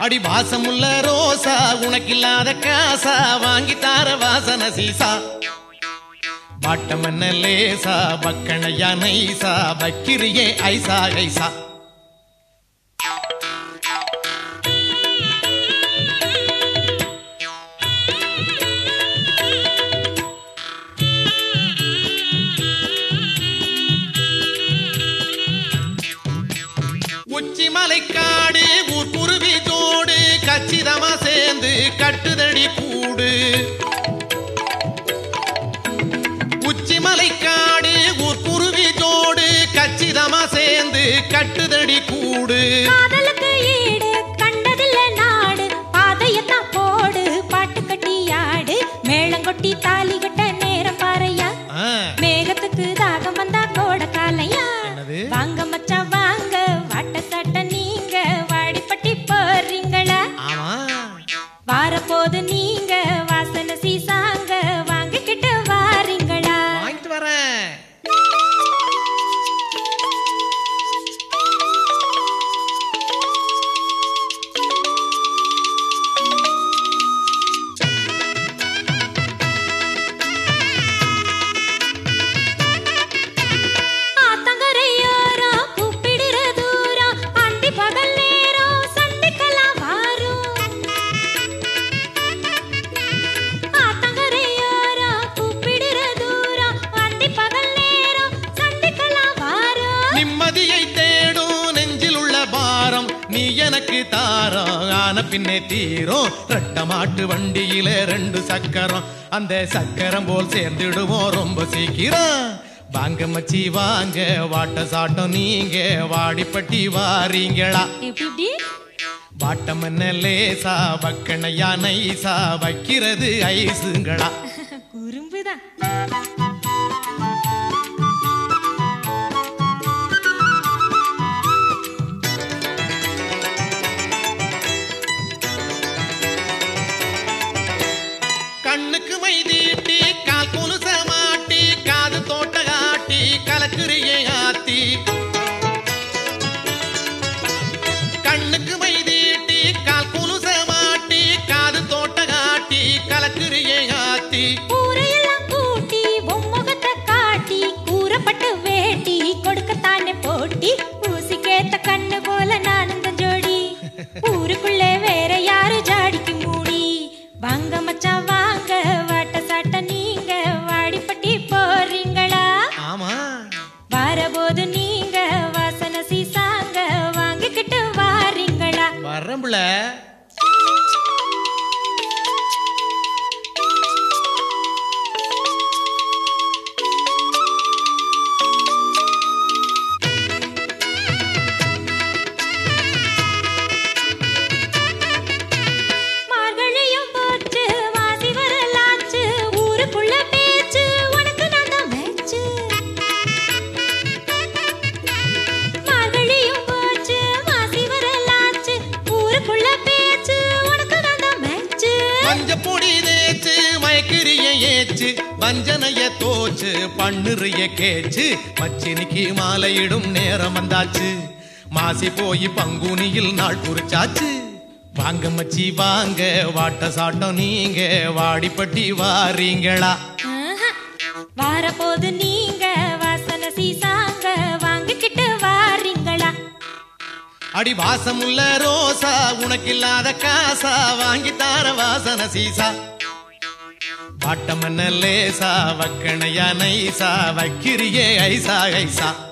அடி வாசமுள்ள ரோசா உனக்கில்லாத காசா வாங்கி தார வாசன சீசா பாட்டம் என்ன லேசா பக்கணையா நைசா பக்கிரியே ஐசா ஐசா உச்சி மலைக்காடு ஊர் குருவி தோடு கச்சிதமா சேர்ந்து கட்டுதடி கூடு உச்சி மலைக்காடு ஊர் குருவி தோடு கச்சிதமா சேர்ந்து கட்டுதடி கூடு காதலுக்கு ஈடு கண்டதில்ல நாடு பாதையத்தான் போடு பாட்டு கட்டி ஆடு மேளங்கொட்டி தாலி கட்ட நேரம் பாறையா ஆ, மேகத்துக்கு தாகம் வந்தா கோட காலையா என்னது? வாங்க மச்சான் வாங்க வாட்ட சாட்ட நீங்க வாடிப்பட்டி போறீங்களா ஆமா வாரப்போது நீங்க வாசனை சீசாங்க வாங்கிக்கிட்டு வாரீங்களா வாங்கிட்டு வரேன் ஆத்தங்கரையோரம் கூப்பிடுற தூரம் அந்தி பகல் நேரம் சந்திக்கலாம் வாரும் ஆத்தங்கரையோரம் கூப்பிடுற தூரம் அந்தி பகல் நேரம் சந்திக்கலாம் வாரும் நிம்மதியை தேடும் நெஞ்சில் உள்ள பாரம் நீ எனக்கு தாரம் ஆன பின்னே தீரும் ரெட்ட மாட்டு வண்டியில ரெண்டு சக்கரம் அந்த சக்கரம் போல் சேர்ந்துடுவோம் ரொம்ப சீக்கிரம் வாங்க மச்சி வாங்க வாட்ட சாட்டம் நீங்க வாடிப்பட்டி வாரீங்களா எப்படி எப்படி வாட்டம் என்ன லேசா வக்கணையா நைசா வைக்கிறது ஐசுங்களா குறும்புதான் கண்ணுக்கு மை தீட்டி கால் குலுச மாட்டி காது தோட்ட காட்டி கலக்குறியே ஆத்தி கண்ணுக்கு மை தீட்டி கால் குலுச மாட்டி காது தோட்ட காட்டி கலக்குறியே ஆத்தி ஊரையெல்லாம் கூட்டி பொம்முகத்தை காட்டி கூறப்பட்டு வேட்டி கொடுக்கத்தானே போட்டி ஊசிக்கேத்த கண்ணு போல நானும் தான் ஜோடி ஊருக்குள்ளே வேற யாரு ஜாடிக்கு மூடி வாங்க மச்சான் வாங்க வாட்ட சாட்ட நீங்க வாடிப்பட்டி போறீங்களா ஆமா வரபோது நீங்க வாசனை சீசாங்க வாங்கிக்கிட்டு வாரீங்களா வரம்புல மார்கழியும் போச்சு வாசி வரலாச்சு ஊருக்குள்ள பேச்சு உனக்கு நான் தான் மேச்சு மார்கழியும் போச்சு வாசி வரலாச்சு ஊருக்குள்ள பேச்சு உனக்கு நான் தான் மேச்சு மஞ்ச பொடி தேச்சு மயக்கிரிய ஏச்சு வஞ்சனைய தோச்சு பண்ணுறிய கேச்சு மச்சினிக்கு மாலையிடும் நேரம் வந்தாச்சு மாசி போய் பங்குனியில் நாள் குறிச்சாச்சு வாங்க மச்சி வாங்க வாட்ட சாட்டம் நீங்க வாடிப்பட்டி வாரீங்களா ஆஹா. வாரபோது நீங்க வாசனை சீசாங்க வாங்கிக்கிட்டு வாரீங்களா அடி வாசமுள்ள ரோசா உனக்கில்லாத காசா வாங்கி தார வாசன சீசா வாட்டம் என்ன லேசா வக்கணையா நைசா வைக்கிறியே ஐசா ஐசா